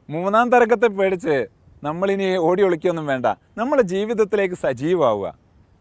മൂന്നാം തരംഗത്തെ പേടിച്ച് നമ്മളിനി ഓടി ഒളിക്കൊന്നും വേണ്ട നമ്മുടെ ജീവിതത്തിലേക്ക് സജീവമാവുക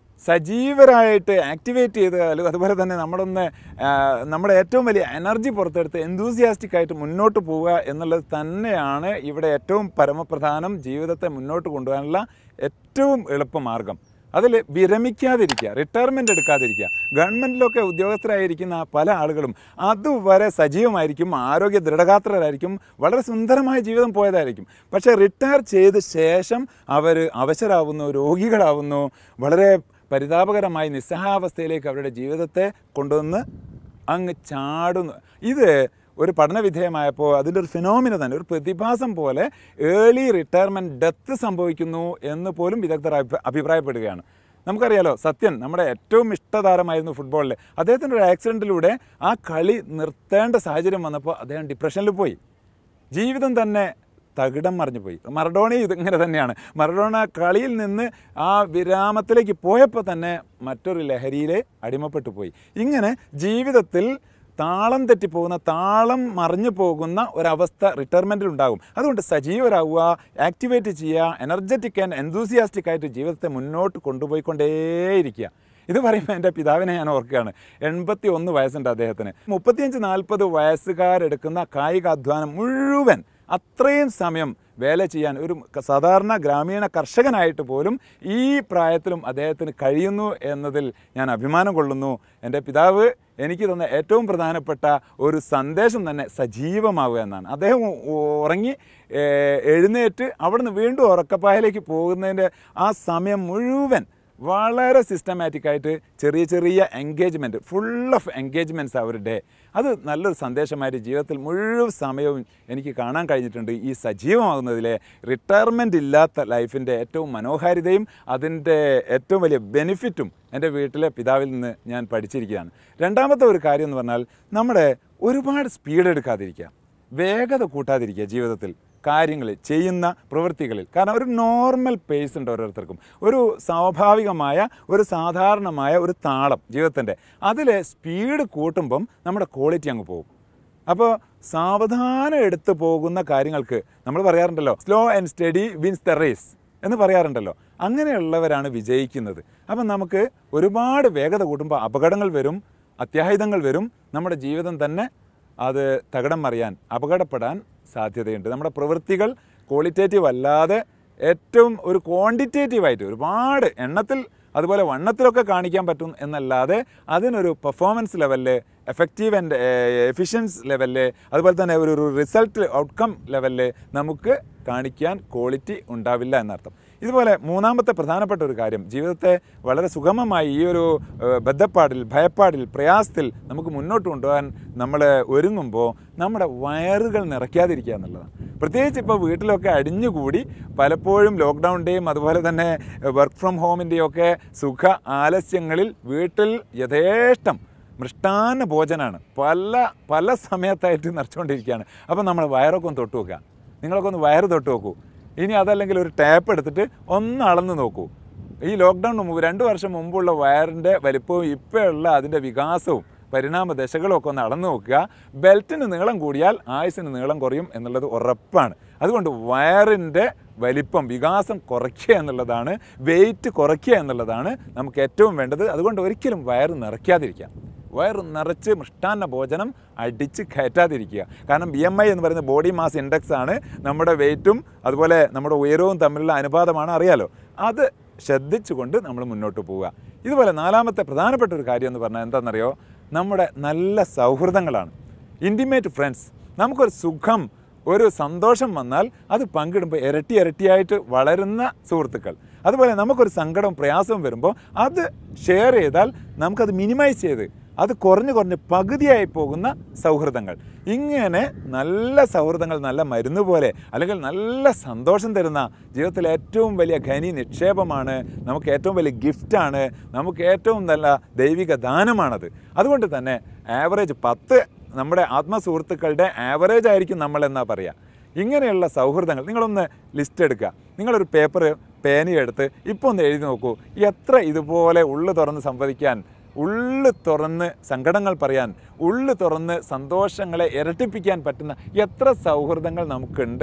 സജീവരായിട്ട് ആക്ടിവേറ്റ് ചെയ്ത് അല്ല- അതുപോലെ തന്നെ നമ്മളൊന്ന് ആ, നമ്മുടെ ഏറ്റവും വലിയ എനർജി പുറത്തെടുത്ത് enthusiastic ആയിട്ട് മുന്നോട്ട് പോവുക എന്നുള്ളത് തന്നെയാണ് ഇവിടെ ഏറ്റവും പരമപ്രധാനം ജീവിതത്തെ മുന്നോട്ട് കൊണ്ടുപോകാനുള്ള ഏറ്റവും എളുപ്പമാർഗം അതിൽ വിരമിക്കാതിരിക്കുക റിട്ടയർമെൻ്റ് എടുക്കാതിരിക്കുക ഗവൺമെൻറ്റിലൊക്കെ ഉദ്യോഗസ്ഥരായിരിക്കുന്ന പല ആളുകളും അതുവരെ സജീവമായിരിക്കും ആരോഗ്യ ദൃഢഗാത്രരായിരിക്കും വളരെ സുന്ദരമായ ജീവിതം പോയതായിരിക്കും പക്ഷേ റിട്ടയർ ചെയ്ത ശേഷം അവർ അവശരാകുന്നു രോഗികളാവുന്നു വളരെ പരിതാപകരമായി നിസ്സഹാവസ്ഥയിലേക്ക് അവരുടെ ജീവിതത്തെ കൊണ്ടുവന്ന് അങ്ങ് ചാടുന്നു ഇത് ഒരു പഠനവിധേയമായപ്പോൾ അതിൻ്റെ ഒരു ഫിനോമിന തന്നെ ഒരു പ്രതിഭാസം പോലെ ഏർലി റിട്ടയർമെൻറ്റ് ഡെത്ത് സംഭവിക്കുന്നു എന്ന് പോലും വിദഗ്ധർ അഭി- അഭിപ്രായപ്പെടുകയാണ് നമുക്കറിയാലോ സത്യൻ നമ്മുടെ ഏറ്റവും ഇഷ്ടതാരമായിരുന്നു ഫുട്ബോളിൽ അദ്ദേഹത്തിൻ്റെ ഒരു ആക്സിഡൻറ്റിലൂടെ ആ കളി നിർത്തേണ്ട സാഹചര്യം വന്നപ്പോൾ അദ്ദേഹം ഡിപ്രഷനിൽ പോയി ജീവിതം തന്നെ തകിടം മറിഞ്ഞു പോയി മറഡോണയും ഇത് ഇങ്ങനെ തന്നെയാണ് മറഡോണ കളിയിൽ നിന്ന് ആ വിരാമത്തിലേക്ക് പോയപ്പോൾ തന്നെ മറ്റൊരു ലഹരിയിൽ അടിമപ്പെട്ടു പോയി ഇങ്ങനെ ജീവിതത്തിൽ താളം തെറ്റിപ്പോകുന്ന താളം മറിഞ്ഞു പോകുന്ന ഒരവസ്ഥ റിട്ടയർമെൻറ്റിൽ ഉണ്ടാകും അതുകൊണ്ട് സജീവരാകുക ആക്ടിവേറ്റ് ചെയ്യുക എനർജറ്റിക് ആൻഡ് എൻതൂസിയാസ്റ്റിക് ആയിട്ട് ജീവിതത്തെ മുന്നോട്ട് കൊണ്ടുപോയിക്കൊണ്ടേയിരിക്കുക ഇത് പറയുമ്പോൾ എൻ്റെ പിതാവിനെ ഞാൻ ഓർക്കുകയാണ് എൺപത്തി ഒന്ന് വയസ്സുണ്ട് അദ്ദേഹത്തിന് മുപ്പത്തിയഞ്ച് നാൽപ്പത് വയസ്സുകാരെടുക്കുന്ന കായികാധ്വാനം മുഴുവൻ അത്രയും സമയം വേല ചെയ്യാൻ ഒരു ക- സാധാരണ ഗ്രാമീണ കർഷകനായിട്ട് പോലും ഈ പ്രായത്തിലും അദ്ദേഹത്തിന് കഴിയുന്നു എന്നതിൽ ഞാൻ അഭിമാനം കൊള്ളുന്നു എൻ്റെ പിതാവ് എനിക്ക് തന്ന ഏറ്റവും പ്രധാനപ്പെട്ട ഒരു സന്ദേശം തന്നെ സജീവമാവുക എന്നാണ് അദ്ദേഹം ഉ- ഉറങ്ങി ഏഹ്, എഴുന്നേറ്റ് അവിടുന്ന് വീണ്ടും ഉറക്കപ്പായലേക്ക് പോകുന്നതിൻ്റെ ആ സമയം മുഴുവൻ വളരെ സിസ്റ്റമാറ്റിക് ആയിട്ട് ചെറിയ ചെറിയ എൻഗേജ്മെൻറ്റ് ഫുൾ ഓഫ് എൻഗേജ്മെൻറ്റ്സ് അവരുടെ അത് നല്ലൊരു സന്ദേശമായിട്ട് ജീവിതത്തിൽ മുഴുവൻ സമയവും എനിക്ക് കാണാൻ കഴിഞ്ഞിട്ടുണ്ട് ഈ സജീവമാകുന്നതിലെ റിട്ടയർമെൻ്റ് ഇല്ലാത്ത ലൈഫിൻ്റെ ഏറ്റവും മനോഹാരിതയും അതിൻ്റെ ഏറ്റവും വലിയ ബെനിഫിറ്റും എൻ്റെ വീട്ടിലെ പിതാവിൽ നിന്ന് ഞാൻ പഠിച്ചിരിക്കുകയാണ് രണ്ടാമത്തെ ഒരു കാര്യം എന്ന് പറഞ്ഞാൽ നമ്മുടെ ഒരുപാട് സ്പീഡ് എടുക്കാതിരിക്കുക വേഗത കൂട്ടാതിരിക്കുക ജീവിതത്തിൽ കാര്യങ്ങളിൽ ചെയ്യുന്ന പ്രവൃത്തികളിൽ കാരണം ഒരു നോർമൽ പേസ് ഉണ്ട് ഓരോരുത്തർക്കും ഒരു സ്വാഭാവികമായ ഒരു സാധാരണമായ ഒരു താളം ജീവിതത്തിൻ്റെ അതിൽ സ്പീഡ് കൂട്ടുമ്പം നമ്മുടെ ക്വാളിറ്റി അങ്ങ് പോകും അപ്പോൾ സാവധാനം എടുത്തു പോകുന്ന കാര്യങ്ങൾക്ക് നമ്മൾ പറയാറുണ്ടല്ലോ slow and steady wins the race എന്ന് പറയാറുണ്ടല്ലോ അങ്ങനെയുള്ളവരാണ് വിജയിക്കുന്നത് അപ്പം നമുക്ക് ഒരുപാട് വേഗത കൂട്ടുമ്പോൾ അപകടങ്ങൾ വരും അത്യാഹിതങ്ങൾ വരും നമ്മുടെ ജീവിതം തന്നെ അത് തകിടം മറിയാൻ അപകടപ്പെടാൻ സാധ്യതയുണ്ട് നമ്മുടെ പ്രവൃത്തികൾ ക്വാളിറ്റേറ്റീവ് അല്ലാതെ ഏറ്റവും ഒരു ക്വാണ്ടിറ്റേറ്റീവായിട്ട് ഒരുപാട് എണ്ണത്തിൽ അതുപോലെ വണ്ണത്തിലൊക്കെ കാണിക്കാൻ പറ്റും എന്നല്ലാതെ അതിനൊരു പെർഫോമൻസ് ലെവലിൽ എഫക്റ്റീവ് ആൻഡ് എഫിഷ്യൻസ് ലെവലിൽ അതുപോലെ തന്നെ ഒരു ഒരു റിസൾട്ട് ഔട്ട്കം ലെവലിൽ നമുക്ക് കാണിക്കാൻ ക്വാളിറ്റി ഉണ്ടാവില്ല എന്നർത്ഥം ഇതുപോലെ മൂന്നാമത്തെ പ്രധാനപ്പെട്ട ഒരു കാര്യം ജീവിതത്തെ വളരെ സുഗമമായി ഈ ഒരു ഏഹ്, ബദ്ധപ്പാടിൽ ഭയപ്പാടിൽ പ്രയാസത്തിൽ നമുക്ക് മുന്നോട്ട് കൊണ്ടുപോകാൻ നമ്മൾ ഒരുങ്ങുമ്പോൾ നമ്മുടെ വയറുകൾ നിറയ്ക്കാതിരിക്കുക എന്നുള്ളതാണ് പ്രത്യേകിച്ച് ഇപ്പോൾ വീട്ടിലൊക്കെ അടിഞ്ഞുകൂടി പലപ്പോഴും ലോക്ക്ഡൗണിൻ്റെയും അതുപോലെ തന്നെ വർക്ക് ഫ്രം ഹോമിൻ്റെയും ഒക്കെ സുഖ ആലസ്യങ്ങളിൽ വീട്ടിൽ യഥേഷ്ടം മൃഷ്ടാന്ന ഭോജനമാണ് പല പല സമയത്തായിട്ട് നിറച്ചുകൊണ്ടിരിക്കുകയാണ് അപ്പോൾ നമ്മൾ വയറൊക്കെ ഒന്ന് തൊട്ട് നോക്കുക നിങ്ങളൊക്കെ ഒന്ന് വയറ് തൊട്ട് നോക്കൂ ഇനി അതല്ലെങ്കിൽ ഒരു ടാപ്പ് എടുത്തിട്ട് ഒന്ന് അളന്ന് നോക്കൂ ഈ ലോക്ക്ഡൗണിന് മുമ്പ് രണ്ട് വർഷം മുമ്പുള്ള വയറിൻ്റെ വലിപ്പവും ഇപ്പോഴുള്ള അതിൻ്റെ വികാസവും പരിണാമ ദശകളും ഒക്കെ ഒന്ന് അളന്നു നോക്കുക ബെൽറ്റിന് നീളം കൂടിയാൽ ആയുസിന് നീളം കുറയും എന്നുള്ളത് ഉറപ്പാണ് അതുകൊണ്ട് വയറിൻ്റെ വലിപ്പം വികാസം കുറയ്ക്കുക എന്നുള്ളതാണ് വെയിറ്റ് കുറയ്ക്കുക എന്നുള്ളതാണ് നമുക്ക് ഏറ്റവും വേണ്ടത് അതുകൊണ്ട് ഒരിക്കലും വയറ് നിറയ്ക്കാതിരിക്കുക വയറ് നിറച്ച് മൃഷ്ടാന്ന ഭോജനം അടിച്ച് കയറ്റാതിരിക്കുക കാരണം ബി എം ഐ എന്ന് പറയുന്ന ബോഡി മാസ് ഇൻഡെക്സ് ആണ് നമ്മുടെ വെയിറ്റും അതുപോലെ നമ്മുടെ ഉയരവും തമ്മിലുള്ള അനുപാതമാണ് അറിയാലോ അത് ശ്രദ്ധിച്ചുകൊണ്ട് നമ്മൾ മുന്നോട്ട് പോവുക ഇതുപോലെ നാലാമത്തെ പ്രധാനപ്പെട്ട ഒരു കാര്യം എന്ന് പറഞ്ഞാൽ എന്താണെന്നറിയോ നമ്മുടെ നല്ല സൗഹൃദങ്ങളാണ് ഇൻറ്റിമേറ്റ് ഫ്രണ്ട്സ് നമുക്കൊരു സുഖം ഒരു സന്തോഷം വന്നാൽ അത് പങ്കിടുമ്പോൾ ഇരട്ടി ഇരട്ടിയായിട്ട് വളരുന്ന സുഹൃത്തുക്കൾ അതുപോലെ നമുക്കൊരു സങ്കടവും പ്രയാസവും വരുമ്പോൾ അത് ഷെയർ ചെയ്താൽ നമുക്കത് മിനിമൈസ് ചെയ്ത് അത് കുറഞ്ഞ് കുറഞ്ഞ് പകുതിയായി പോകുന്ന സൗഹൃദങ്ങൾ ഇങ്ങനെ നല്ല സൗഹൃദങ്ങൾ നല്ല മരുന്ന് പോലെ അല്ലെങ്കിൽ നല്ല സന്തോഷം തരുന്ന ജീവിതത്തിലെ ഏറ്റവും വലിയ ഖനി നിക്ഷേപമാണ് നമുക്ക് ഏറ്റവും വലിയ ഗിഫ്റ്റാണ് നമുക്ക് ഏറ്റവും നല്ല ദൈവിക ദാനമാണത് അതുകൊണ്ട് തന്നെ ആവറേജ് പത്ത് നമ്മുടെ ആത്മസുഹൃത്തുക്കളുടെ ആവറേജ് ആയിരിക്കും നമ്മളെന്നാ പറയുക ഇങ്ങനെയുള്ള സൗഹൃദങ്ങൾ നിങ്ങളൊന്ന് ലിസ്റ്റ് എടുക്കുക നിങ്ങളൊരു പേപ്പർ പേനയെടുത്ത് ഇപ്പോൾ ഒന്ന് എഴുതി നോക്കൂ എത്ര ഇതുപോലെ ഉള്ളു തുറന്ന് സംവദിക്കാൻ ഉള്ളു തുറന്ന് സങ്കടങ്ങൾ പറയാൻ ഉള്ളു തുറന്ന് സന്തോഷങ്ങളെ ഇരട്ടിപ്പിക്കാൻ പറ്റുന്ന എത്ര സൗഹൃദങ്ങൾ നമുക്കുണ്ട്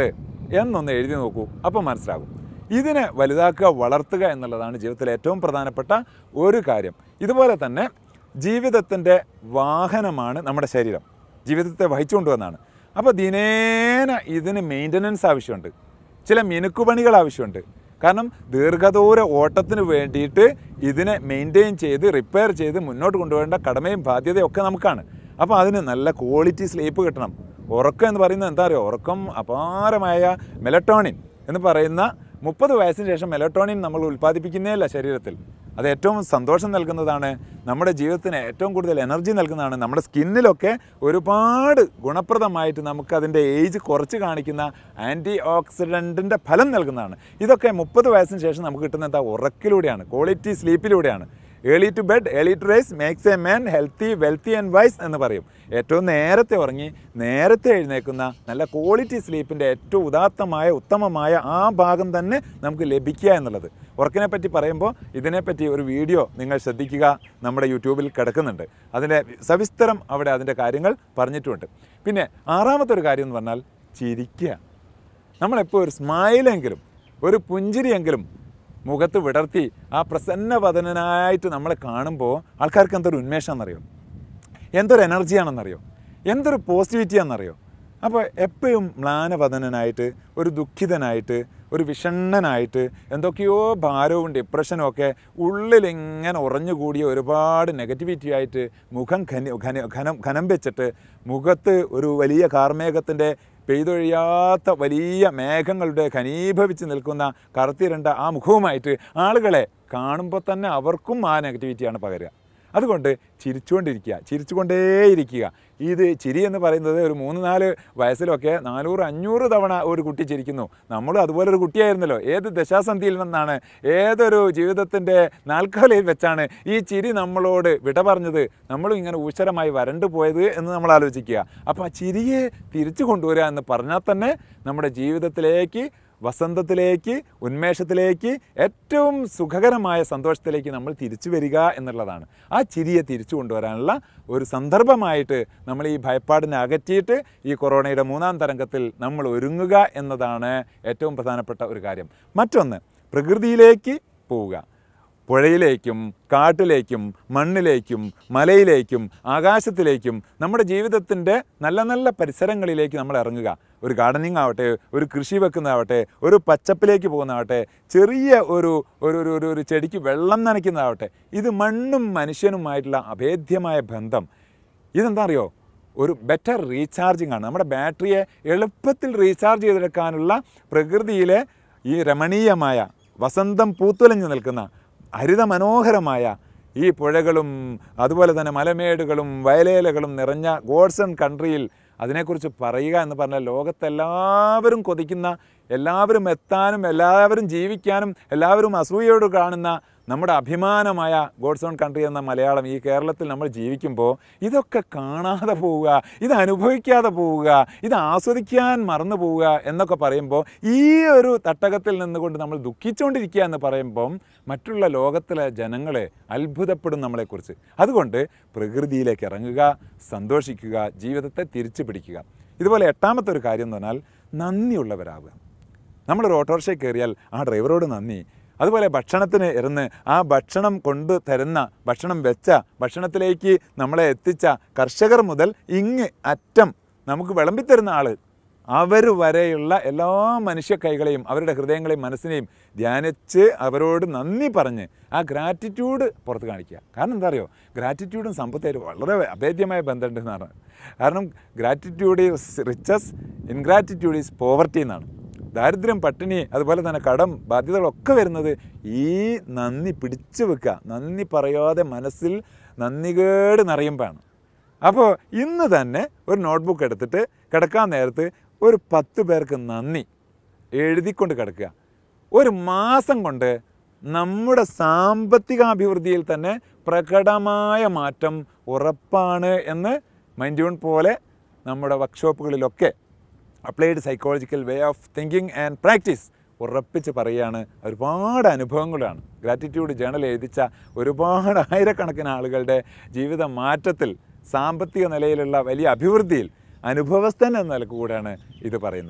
എന്നൊന്ന് എഴുതി നോക്കൂ അപ്പം മനസ്സിലാകും ഇതിനെ വലുതാക്കുക വളർത്തുക എന്നുള്ളതാണ് ജീവിതത്തിലെ ഏറ്റവും പ്രധാനപ്പെട്ട ഒരു കാര്യം ഇതുപോലെ തന്നെ ജീവിതത്തിൻ്റെ വാഹനമാണ് നമ്മുടെ ശരീരം ജീവിതത്തെ വഹിച്ചുകൊണ്ടുവന്നാണ് അപ്പോൾ ദിനേന ഇതിന് മെയിൻ്റനൻസ് ആവശ്യമുണ്ട് ചില മിനുക്കുപണികൾ ആവശ്യമുണ്ട് കാരണം ദീർഘദൂര ഓട്ടത്തിന് വേണ്ടിയിട്ട് ഇതിനെ മെയിൻറ്റെയിൻ ചെയ്ത് റിപ്പയർ ചെയ്ത് മുന്നോട്ട് കൊണ്ടുപോകേണ്ട കടമയും ബാധ്യതയും ഒക്കെ നമുക്കാണ് അപ്പോൾ അതിന് നല്ല ക്വാളിറ്റി സ്ലീപ്പ് കിട്ടണം ഉറക്കം എന്ന് പറയുന്നത് എന്താ പറയുക ഉറക്കം അപാരമായ മെലട്ടോണിൻ എന്ന് പറയുന്ന മുപ്പത് വയസ്സിന് ശേഷം മെലട്ടോണിൻ നമ്മൾ ഉൽപ്പാദിപ്പിക്കുന്നേയല്ല ശരീരത്തിൽ അത് ഏറ്റവും സന്തോഷം നൽകുന്നതാണ് നമ്മുടെ ജീവിതത്തിന് ഏറ്റവും കൂടുതൽ എനർജി നൽകുന്നതാണ് നമ്മുടെ സ്കിന്നിലൊക്കെ ഒരുപാട് ഗുണപ്രദമായിട്ട് നമുക്ക് അതിൻ്റെ ഏജ് കുറച്ച് കാണിക്കുന്ന ആൻറ്റി ഓക്സിഡൻറ്റിൻ്റെ ഫലം നൽകുന്നതാണ് ഇതൊക്കെ മുപ്പത് വയസ്സിന് ശേഷം നമുക്ക് കിട്ടുന്ന എന്താ ഉറക്കിലൂടെയാണ് ക്വാളിറ്റി സ്ലീപ്പിലൂടെയാണ് early to bed early to rise makes a man healthy wealthy and wise എന്ന് പറയും ഏറ്റവും നേരത്തെ ഉറങ്ങി നേരത്തെ എഴുന്നേക്കുന്ന നല്ല ക്വാളിറ്റി സ്ലീപ്പിൻ്റെ ഏറ്റവും ഉദാത്തമായ ഉത്തമമായ ആ ഭാഗം തന്നെ നമുക്ക് ലഭിക്കുക എന്നുള്ളത് ഉറക്കിനെ പറ്റി പറയുമ്പോൾ ഇതിനെപ്പറ്റി ഒരു വീഡിയോ നിങ്ങൾ ശ്രദ്ധിക്കുക നമ്മുടെ യൂട്യൂബിൽ കിടക്കുന്നുണ്ട് അതിൻ്റെ സവിസ്തരം അവിടെ അതിൻ്റെ കാര്യങ്ങൾ പറഞ്ഞിട്ടുമുണ്ട് പിന്നെ ആറാമത്തെ ഒരു കാര്യം എന്ന് പറഞ്ഞാൽ ചിരിക്കുക നമ്മളെപ്പോൾ ഒരു സ്മൈലെങ്കിലും ഒരു പുഞ്ചിരിയെങ്കിലും മുഖത്ത് വിടർത്തി ആ പ്രസന്നവദനായിട്ട് നമ്മളെ കാണുമ്പോൾ ആൾക്കാർക്ക് എന്തൊരു ഉന്മേഷമാണെന്നറിയോ എന്തൊരു എനർജിയാണെന്നറിയോ എന്തൊരു പോസിറ്റിവിറ്റിയാണെന്നറിയോ അപ്പോൾ എപ്പോഴും മ്ലാനവദനനായിട്ട് ഒരു ദുഃഖിതനായിട്ട് ഒരു വിഷണ്ണനായിട്ട് എന്തൊക്കെയോ ഭാരവും ഡിപ്രഷനും ഒക്കെ ഉള്ളിലിങ്ങനെ ഉറഞ്ഞുകൂടിയ ഒരുപാട് നെഗറ്റിവിറ്റി ആയിട്ട് മുഖം ഖനി ഖന ഖനം ഖനം വെച്ചിട്ട് മുഖത്ത് ഒരു വലിയ കാർമേഘത്തിൻ്റെ പെയ്തൊഴിയാത്ത വലിയ മേഘങ്ങളുടെ ഘനീഭവിച്ച് നിൽക്കുന്ന കറുത്തിരണ്ട ആ മുഖവുമായിട്ട് ആളുകളെ കാണുമ്പോൾ തന്നെ അവർക്കും ആ നെഗറ്റിവിറ്റിയാണ് പകരുക അതുകൊണ്ട് ചിരിച്ചുകൊണ്ടിരിക്കുക ചിരിച്ചുകൊണ്ടേയിരിക്കുക ഇത് ചിരി എന്ന് പറയുന്നത് ഒരു മൂന്ന് നാല് വയസ്സിലൊക്കെ നാനൂറ് അഞ്ഞൂറ് തവണ ഒരു കുട്ടി ചിരിക്കുന്നു നമ്മളും അതുപോലെ ഒരു കുട്ടിയായിരുന്നല്ലോ ഏത് ദശാസന്ധിയിൽ നിന്നാണ് ഏതൊരു ജീവിതത്തിൻ്റെ നാൽക്കാലയിൽ വെച്ചാണ് ഈ ചിരി നമ്മളോട് വിട പറഞ്ഞത് നമ്മളും ഇങ്ങനെ ഊശ്വരമായി വരണ്ടു പോയത് എന്ന് നമ്മൾ ആലോചിക്കുക അപ്പോൾ ആ ചിരിയെ തിരിച്ചു കൊണ്ടുവരിക എന്ന് പറഞ്ഞാൽ തന്നെ നമ്മുടെ ജീവിതത്തിലേക്ക് വസന്തത്തിലേക്ക് ഉന്മേഷത്തിലേക്ക് ഏറ്റവും സുഖകരമായ സന്തോഷത്തിലേക്ക് നമ്മൾ തിരിച്ചു വരിക എന്നുള്ളതാണ് ആ ചിരിയെ തിരിച്ചു കൊണ്ടുവരാനുള്ള ഒരു സന്ദർഭമായിട്ട് നമ്മൾ ഈ ഭയപ്പാടിനെ അകറ്റിയിട്ട് ഈ കൊറോണയുടെ മൂന്നാം തരംഗത്തിൽ നമ്മൾ ഒരുങ്ങുക എന്നതാണ് ഏറ്റവും പ്രധാനപ്പെട്ട ഒരു കാര്യം മറ്റൊന്ന് പ്രകൃതിയിലേക്ക് പോവുക പുഴയിലേക്കും കാട്ടിലേക്കും മണ്ണിലേക്കും മലയിലേക്കും ആകാശത്തിലേക്കും നമ്മുടെ ജീവിതത്തിൻ്റെ നല്ല നല്ല പരിസരങ്ങളിലേക്ക് നമ്മൾ ഇറങ്ങുക ഒരു ഗാർഡനിങ് ആവട്ടെ ഒരു കൃഷി വെക്കുന്നതാവട്ടെ ഒരു പച്ചപ്പിലേക്ക് പോകുന്നതാവട്ടെ ചെറിയ ഒരു ഒരു ഒരു ഒരു- ഒരു ചെടിക്ക് വെള്ളം നനയ്ക്കുന്നതാവട്ടെ ഇത് മണ്ണും മനുഷ്യനുമായിട്ടുള്ള അഭേദ്യമായ ബന്ധം ഇതെന്താ അറിയോ ഒരു ബെറ്റർ റീചാർജിങ് ആണ് നമ്മുടെ ബാറ്ററിയെ എളുപ്പത്തിൽ റീചാർജ് ചെയ്തെടുക്കാനുള്ള പ്രകൃതിയിലെ ഈ രമണീയമായ വസന്തം പൂത്തുലഞ്ഞു നിൽക്കുന്ന ഹരിത മനോഹരമായ ഈ പുഴകളും അതുപോലെ തന്നെ മലമേടുകളും വയലേലകളും നിറഞ്ഞ ഗോഡ്സൺ കൺട്രിയിൽ അതിനെക്കുറിച്ച് പറയുക എന്ന് പറഞ്ഞാൽ ലോകത്തെല്ലാവരും കൊതിക്കുന്ന എല്ലാവരും എത്താനും എല്ലാവരും ജീവിക്കാനും എല്ലാവരും അസൂയയോട് കാണുന്ന നമ്മുടെ അഭിമാനമായ ഗോഡ്സ് ഓൺ കൺട്രി എന്ന മലയാളം ഈ കേരളത്തിൽ നമ്മൾ ജീവിക്കുമ്പോൾ ഇതൊക്കെ കാണാതെ പോവുക ഇത് അനുഭവിക്കാതെ പോവുക ഇത് ആസ്വദിക്കാൻ മറന്നു പോവുക എന്നൊക്കെ പറയുമ്പോൾ ഈ ഒരു തട്ടകത്തിൽ നിന്നുകൊണ്ട് നമ്മൾ ദുഃഖിച്ചുകൊണ്ടിരിക്കുക എന്ന് പറയുമ്പം മറ്റുള്ള ലോകത്തിലെ ജനങ്ങളെ അത്ഭുതപ്പെടും നമ്മളെക്കുറിച്ച് അതുകൊണ്ട് പ്രകൃതിയിലേക്ക് ഇറങ്ങുക സന്തോഷിക്കുക ജീവിതത്തെ തിരിച്ചു പിടിക്കുക ഇതുപോലെ എട്ടാമത്തെ ഒരു കാര്യം എന്ന് പറഞ്ഞാൽ നന്ദിയുള്ളവരാവുക നമ്മളൊരു ഓട്ടോറിക്ഷയിൽ കയറിയാൽ ആ ഡ്രൈവറോട് നന്ദി അതുപോലെ ഭക്ഷണത്തിന് ഇരുന്ന് ആ ഭക്ഷണം കൊണ്ട് തരുന്ന ഭക്ഷണം വെച്ച ഭക്ഷണത്തിലേക്ക് നമ്മളെ എത്തിച്ച കർഷകർ മുതൽ ഇങ്ങ് അറ്റം നമുക്ക് വിളമ്പിത്തരുന്ന ആൾ അവർ വരെയുള്ള എല്ലാ മനുഷ്യ കൈകളെയും അവരുടെ ഹൃദയങ്ങളെയും മനസ്സിനെയും ധ്യാനിച്ച് അവരോട് നന്ദി പറഞ്ഞ് ആ ഗ്രാറ്റിറ്റ്യൂഡ് പുറത്ത് കാണിക്കുക കാരണം എന്താ അറിയോ ഗ്രാറ്റിറ്റ്യൂഡും സമ്പത്തായിട്ട് വളരെ അഭേദ്യമായ ബന്ധമുണ്ട് എന്നാണ് കാരണം gratitude is riches ingratitude is poverty എന്നാണ് ദാരിദ്ര്യം പട്ടിണി അതുപോലെ തന്നെ കടം ബാധ്യതകളൊക്കെ വരുന്നത് ഈ നന്ദി പിടിച്ചു വെക്കുക നന്ദി പറയാതെ മനസ്സിൽ നന്ദികേട് നിറയുമ്പോഴാണ് അപ്പോൾ ഇന്ന് തന്നെ ഒരു നോട്ട്ബുക്ക് എടുത്തിട്ട് കിടക്കാൻ നേരത്ത് ഒരു പത്ത് പേർക്ക് നന്ദി എഴുതിക്കൊണ്ട് കിടക്കുക ഒരു മാസം കൊണ്ട് നമ്മുടെ സാമ്പത്തികാഭിവൃദ്ധിയിൽ തന്നെ പ്രകടമായ മാറ്റം ഉറപ്പാണ് എന്ന് മൈൻഡ്യൂൺ പോലെ നമ്മുടെ വർക്ക്ഷോപ്പുകളിലൊക്കെ applied psychological way of thinking and practice ഉറപ്പിച്ച് പറയുകയാണ് ഒരുപാട് അനുഭവങ്ങളാണ് ഗ്രാറ്റിറ്റ്യൂഡ് ജേണൽ എഴുതിച്ച ഒരുപാട് ആയിരക്കണക്കിന് ആളുകളുടെ ജീവിത മാറ്റത്തിൽ സാമ്പത്തിക നിലയിലുള്ള വലിയ അഭിവൃദ്ധിയിൽ അനുഭവസ്ഥൻ എന്ന നിലക്ക് കൂടെയാണ് ഇത് പറയുന്നത്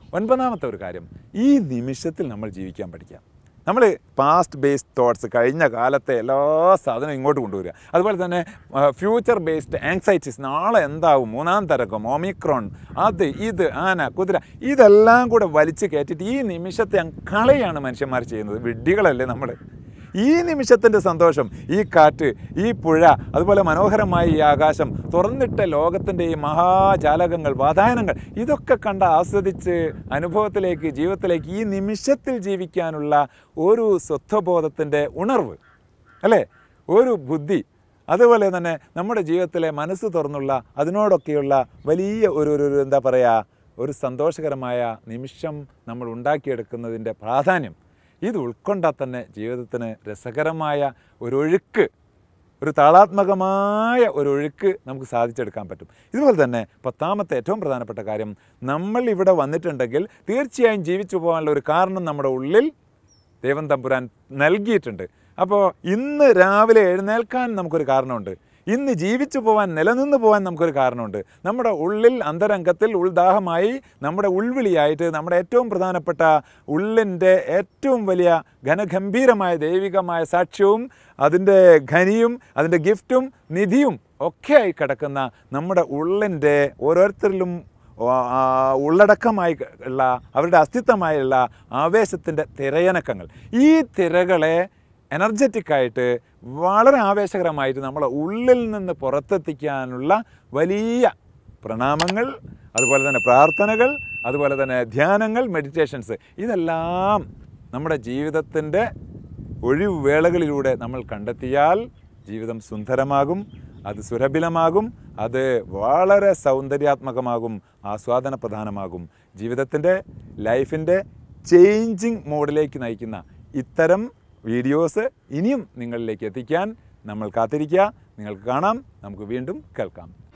ഒൻപതാമത്തെ ഒരു കാര്യം ഈ നിമിഷത്തിൽ നമ്മൾ ജീവിക്കാൻ പഠിക്കാം നമ്മൾ പാസ്റ്റ് ബേസ്ഡ് തോട്ട്സ് കഴിഞ്ഞ കാലത്തെ എല്ലാ സാധനവും ഇങ്ങോട്ട് കൊണ്ടുവരിക അതുപോലെ തന്നെ ഫ്യൂച്ചർ ബേസ്ഡ് ആങ്സൈറ്റീസ് നാളെ എന്താവും മൂന്നാം തരകം ഒമിക്രോൺ അത് ഇത് ആന കുതിര ഇതെല്ലാം കൂടെ വലിച്ചു കയറ്റിയിട്ട് ഈ നിമിഷത്തെ അങ്ങ് കളയാണ് മനുഷ്യന്മാർ ചെയ്യുന്നത് വിഡ്ഢികളല്ലേ നമ്മൾ ഈ നിമിഷത്തിൻ്റെ സന്തോഷം ഈ കാറ്റ് ഈ പുഴ അതുപോലെ മനോഹരമായ ഈ ആകാശം തുറന്നിട്ട ലോകത്തിൻ്റെ ഈ മഹാജാലകങ്ങൾ വാതായനങ്ങൾ ഇതൊക്കെ കണ്ട് ആസ്വദിച്ച് അനുഭവത്തിലേക്ക് ജീവിതത്തിലേക്ക് ഈ നിമിഷത്തിൽ ജീവിക്കാനുള്ള ഒരു സ്വത്വബോധത്തിൻ്റെ ഉണർവ് അല്ലേ ഒരു ബുദ്ധി അതുപോലെ തന്നെ നമ്മുടെ ജീവിതത്തിലെ മനസ്സ് തുറന്നുള്ള അതിനോടൊക്കെയുള്ള വലിയ ഒരു ഒരു ഒരു എന്താ പറയുക ഒരു സന്തോഷകരമായ നിമിഷം നമ്മൾ ഉണ്ടാക്കിയെടുക്കുന്നതിൻ്റെ പ്രാധാന്യം ഇത് ഉൾക്കൊണ്ടാൽ തന്നെ ജീവിതത്തിന് രസകരമായ ഒരൊഴുക്ക് ഒരു താളാത്മകമായ ഒരു ഒഴുക്ക് നമുക്ക് സാധിച്ചെടുക്കാൻ പറ്റും ഇതുപോലെ തന്നെ പത്താമത്തെ ഏറ്റവും പ്രധാനപ്പെട്ട കാര്യം നമ്മൾ ഇവിടെ വന്നിട്ടുണ്ടെങ്കിൽ തീർച്ചയായും ജീവിച്ചു പോകാനുള്ള ഒരു കാരണം നമ്മുടെ ഉള്ളിൽ ദൈവം തമ്പുരാൻ നൽകിയിട്ടുണ്ട് അപ്പോൾ ഇന്ന് രാവിലെ എഴുന്നേൽക്കാൻ നമുക്കൊരു കാരണമുണ്ട് ഇന്ന് ജീവിച്ചു പോകാൻ നിലനിന്ന് പോകാൻ നമുക്കൊരു കാരണമുണ്ട് നമ്മുടെ ഉള്ളിൽ അന്തരംഗത്തിൽ ഉൾദാഹമായി നമ്മുടെ ഉൾവിളിയായിട്ട് നമ്മുടെ ഏറ്റവും പ്രധാനപ്പെട്ട ഉള്ളിൻ്റെ ഏറ്റവും വലിയ ഘനഗംഭീരമായ ദൈവികമായ സാക്ഷ്യവും അതിൻ്റെ ഖനിയും അതിൻ്റെ ഗിഫ്റ്റും നിധിയും ഒക്കെയായി കിടക്കുന്ന നമ്മുടെ ഉള്ളിൻ്റെ ഓരോരുത്തരിലും ആ, ഉള്ളടക്കമായി ഉള്ള അവരുടെ അസ്തിത്വമായുള്ള ആവേശത്തിൻ്റെ തിരയനക്കങ്ങൾ ഈ തിരകളെ എനർജറ്റിക്കായിട്ട് വളരെ ആവേശകരമായിട്ട് നമ്മളെ ഉള്ളിൽ നിന്ന് പുറത്തെത്തിക്കാനുള്ള വലിയ പ്രണാമങ്ങൾ അതുപോലെ തന്നെ പ്രാർത്ഥനകൾ അതുപോലെ തന്നെ ധ്യാനങ്ങൾ മെഡിറ്റേഷൻസ് ഇതെല്ലാം നമ്മുടെ ജീവിതത്തിൻ്റെ ഒഴിവുവേളകളിലൂടെ നമ്മൾ കണ്ടെത്തിയാൽ ജീവിതം സുന്ദരമാകും അത് സുരഭിലമാകും അത് വളരെ സൗന്ദര്യാത്മകമാകും ആസ്വാദന പ്രധാനമാകും ജീവിതത്തിൻ്റെ ലൈഫിൻ്റെ ചേഞ്ചിങ് മോഡിലേക്ക് നയിക്കുന്ന ഇത്തരം വീഡിയോസ് ഇനിയും നിങ്ങളിലേക്ക് എത്തിക്കാൻ നമ്മൾ കാത്തിരിക്കുക നിങ്ങൾക്ക് കാണാം നമുക്ക് വീണ്ടും കേൾക്കാം